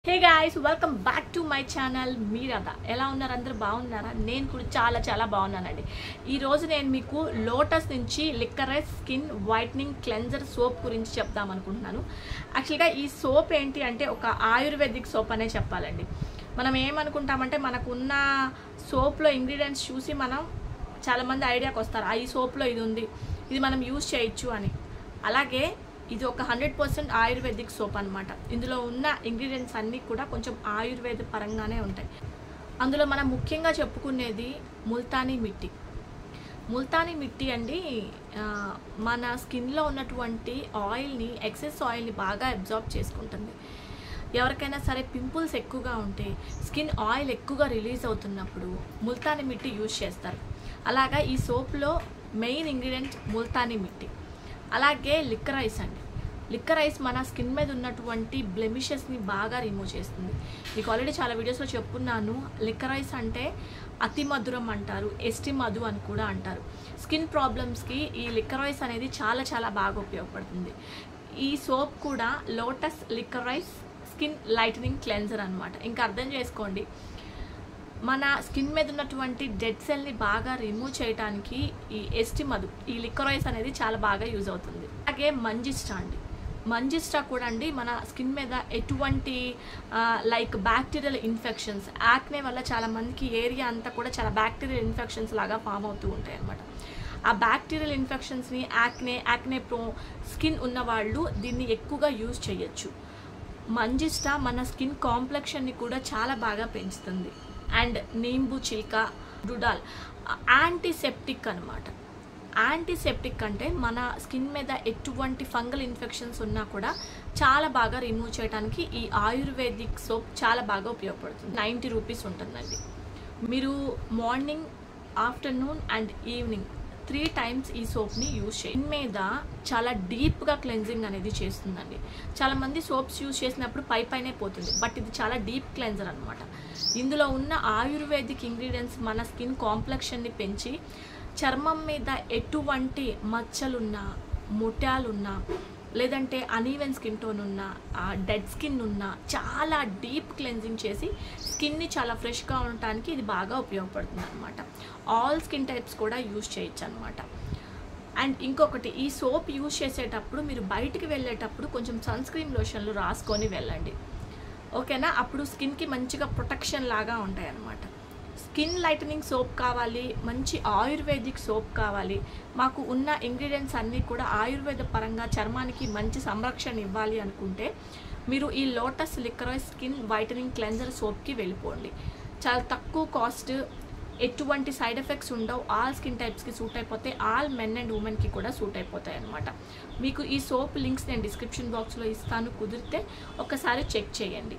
hey guys welcome back to my channel మీరద ఎలా ఉన్నారు అందరు బాగున్నారా నేను కూడా చాలా చాలా బాగున్నానండి ఈరోజు నేను మీకు లోటస్ నుంచి licorice skin whitening cleanser soap గురించి చెప్దాం అనుకుంటున్నాను యాక్చువల్గా ఈ సోప్ ఏంటి అంటే ఒక ఆయుర్వేదిక్ సోప్ అనే చెప్పాలండి మనం ఏమనుకుంటామంటే మనకున్న సోప్లో ఇంగ్రీడియంట్స్ చూసి మనం చాలామంది ఐడియాకి వస్తారు ఆ ఈ సోప్లో ఇది ఉంది ఇది మనం యూజ్ చేయొచ్చు అని అలాగే ఇది ఒక హండ్రెడ్ పర్సెంట్ ఆయుర్వేదిక్ సోప్ అనమాట ఇందులో ఉన్న ఇంగ్రీడియంట్స్ అన్నీ కూడా కొంచెం ఆయుర్వేద పరంగానే ఉంటాయి అందులో మనం ముఖ్యంగా చెప్పుకునేది ముల్తానీ మిట్టి ముల్తానీ మిట్టి అండి ఆ, మన స్కిన్లో ఉన్నటువంటి ఆయిల్ని ఎక్సెస్ ఆయిల్ని బాగా అబ్జార్బ్ చేసుకుంటుంది ఎవరికైనా సరే పింపుల్స్ ఎక్కువగా ఉంటే స్కిన్ ఆయిల్ ఎక్కువగా రిలీజ్ అవుతున్నప్పుడు ముల్తానీ మిట్టి యూజ్ చేస్తారు అలాగా ఈ సోప్లో మెయిన్ ఇంగ్రీడియంట్ ముల్తానీ మిట్టి అలాగే లిక్కర్ ఐస్ అండి లిక్కర్ ఐస్ మన స్కిన్ మీద ఉన్నటువంటి బ్లెమిషెస్ని బాగా రిమూవ్ చేస్తుంది మీకు ఆల్రెడీ చాలా వీడియోస్లో చెప్పున్నాను లిక్కర్ ఐస్ అంటే అతి మధురం అంటారు ఎస్టి మధు అని కూడా అంటారు స్కిన్ ప్రాబ్లమ్స్కి ఈ లిక్కర్ ఐస్ అనేది చాలా చాలా బాగా ఉపయోగపడుతుంది ఈ సోప్ కూడా lotus licorice skin lightening cleanser అనమాట ఇంకా అర్థం చేసుకోండి మన స్కిన్ మీద ఉన్నటువంటి డెడ్ సెల్ని బాగా రిమూవ్ చేయడానికి ఈ ఎస్టి మధు ఈ లిక్వరైస్ అనేది చాలా బాగా యూజ్ అవుతుంది అలాగే మంజిస్టా అండి మంజిస్టా కూడా అండి మన స్కిన్ మీద ఎటువంటి లైక్ బ్యాక్టీరియల్ ఇన్ఫెక్షన్స్ యాక్నే వల్ల చాలా మందికి ఏరియా అంతా కూడా చాలా బ్యాక్టీరియల్ ఇన్ఫెక్షన్స్ లాగా ఫామ్ అవుతూ ఉంటాయి అన్నమాట ఆ బ్యాక్టీరియల్ ఇన్ఫెక్షన్స్ని యాక్నే యాక్నే ప్రో స్కిన్ ఉన్నవాళ్ళు దీన్ని ఎక్కువగా యూజ్ చేయొచ్చు మంజిస్టా మన స్కిన్ కాంప్లెక్షన్ని కూడా చాలా బాగా పెంచుతుంది అండ్ నీంబు చిల్క డుడాల్ యాంటీసెప్టిక్ అనమాట యాంటీసెప్టిక్ అంటే మన స్కిన్ మీద ఎటువంటి ఫంగల్ ఇన్ఫెక్షన్స్ ఉన్నా కూడా చాలా బాగా రిమూవ్ చేయడానికి ఈ ఆయుర్వేదిక్ సోప్ చాలా బాగా ఉపయోగపడుతుంది నైంటీ రూపీస్ ఉంటుందండి మీరు morning afternoon and evening three times ఈ సోప్ని యూజ్ చేయండి మీద చాలా డీప్గా క్లెన్జింగ్ అనేది చేస్తుందండి చాలా మంది సోప్స్ యూజ్ చేసినప్పుడు పై పైనే పోతుంది బట్ ఇది చాలా డీప్ క్లెన్జర్ అనమాట ఇందులో ఉన్న ఆయుర్వేదిక్ ఇంగ్రీడియంట్స్ మన స్కిన్ కాంప్లెక్షన్ని పెంచి చర్మం మీద ఎటువంటి మచ్చలున్నా ముట్యాలున్నా లేదంటే అనీవెన్ స్కిన్ టోన్ ఉన్న డెడ్ స్కిన్ ఉన్న చాలా డీప్ క్లెన్జింగ్ చేసి స్కిన్ని చాలా ఫ్రెష్గా ఉండటానికి ఇది బాగా ఉపయోగపడుతుంది అనమాట ఆల్ స్కిన్ టైప్స్ కూడా యూజ్ చేయొచ్చు అనమాట అండ్ ఇంకొకటి ఈ సోప్ యూజ్ చేసేటప్పుడు మీరు బయటికి వెళ్ళేటప్పుడు కొంచెం సన్ స్క్రీన్ లోషన్లు రాసుకొని వెళ్ళండి ఓకేనా అప్పుడు స్కిన్కి మంచిగా ప్రొటెక్షన్ లాగా ఉంటాయి అన్నమాట స్కిన్ లైటనింగ్ సోప్ కావాలి మంచి ఆయుర్వేదిక్ సోప్ కావాలి మాకు ఉన్న ఇంగ్రీడియంట్స్ అన్నీ కూడా ఆయుర్వేద పరంగా చర్మానికి మంచి సంరక్షణ ఇవ్వాలి అనుకుంటే మీరు ఈ lotus licorice skin whitening cleanser సోప్కి వెళ్ళిపోండి చాలా తక్కువ కాస్ట్ ఎటువంటి సైడ్ ఎఫెక్ట్స్ ఉండవు ఆల్ స్కిన్ టైప్స్కి సూట్ అయిపోతాయి ఆల్ మెన్ అండ్ ఉమెన్కి కూడా సూట్ అయిపోతాయి అనమాట మీకు ఈ సోప్ లింక్స్ నేను డిస్క్రిప్షన్ బాక్స్లో ఇస్తాను కుదిరితే ఒకసారి చెక్ చేయండి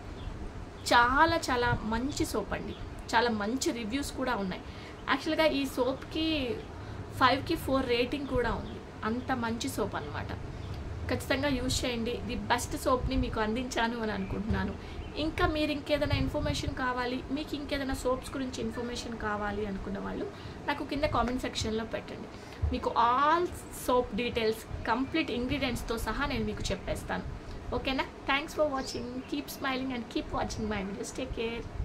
చాలా చాలా మంచి సోప్ అండి చాలా మంచి రివ్యూస్ కూడా ఉన్నాయి యాక్చువల్గా ఈ సోప్కి ఫైవ్కి ఫోర్ రేటింగ్ కూడా ఉంది అంత మంచి సోప్ అనమాట ఖచ్చితంగా యూజ్ చేయండి ది బెస్ట్ సోప్ని మీకు అందించాను అని అనుకుంటున్నాను ఇంకా మీరు ఇంకేదైనా ఇన్ఫర్మేషన్ కావాలి మీకు ఇంకేదైనా సోప్స్ గురించి ఇన్ఫర్మేషన్ కావాలి అనుకున్న వాళ్ళు నాకు కింద కామెంట్ సెక్షన్లో పెట్టండి మీకు ఆల్ సోప్ డీటెయిల్స్ కంప్లీట్ ఇంగ్రీడియంట్స్తో సహా నేను మీకు చెప్పేస్తాను ఓకేనా thanks for watching keep smiling and keep watching my videos take care